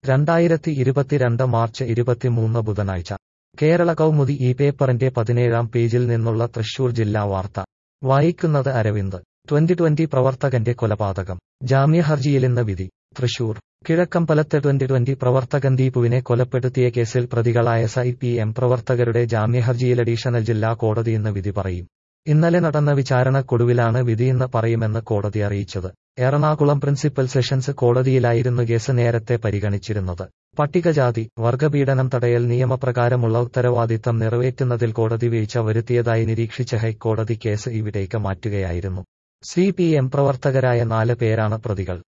രണ്ടായിരത്തി ഇരുപത്തിരണ്ട് മാർച്ച് ഇരുപത്തിമൂന്ന് ബുധനാഴ്ച കേരള കൗമുദി ഈ പേപ്പറിന്റെ പതിനേഴാം പേജിൽ നിന്നുള്ള തൃശൂർ ജില്ലാ വാർത്ത വായിക്കുന്നത് അരവിന്ദ് ട്വന്റി ട്വന്റി പ്രവർത്തകന്റെ കൊലപാതകം ജാമ്യഹർജിയിലിന്ന് വിധി തൃശൂർ കിഴക്കമ്പലത്ത് ട്വന്റി ട്വന്റി പ്രവർത്തകൻ ദീപുവിനെ കൊലപ്പെടുത്തിയ കേസിൽ പ്രതികളായ സി പി എം പ്രവർത്തകരുടെ ജാമ്യഹർജിയിൽ അഡീഷണൽ ജില്ലാ കോടതി ഇന്ന് വിധി പറയും ഇന്നലെ നടന്ന വിചാരണക്കൊടുവിലാണ് വിധിയെന്ന് പറയുമെന്ന് കോടതി അറിയിച്ചത് എറണാകുളം പ്രിൻസിപ്പൽ സെഷൻസ് കോടതിയിലായിരുന്നു കേസ് നേരത്തെ പരിഗണിച്ചിരുന്നത് പട്ടികജാതി വർഗപീഡനം തടയൽ നിയമപ്രകാരമുള്ള ഉത്തരവാദിത്തം നിറവേറ്റുന്നതിൽ കോടതി വീഴ്ച വരുത്തിയതായി നിരീക്ഷിച്ച ഹൈക്കോടതി കേസ് ഇവിടേക്ക് മാറ്റുകയായിരുന്നു സി പി എം പ്രവർത്തകരായ നാല് പേരാണ് പ്രതികൾ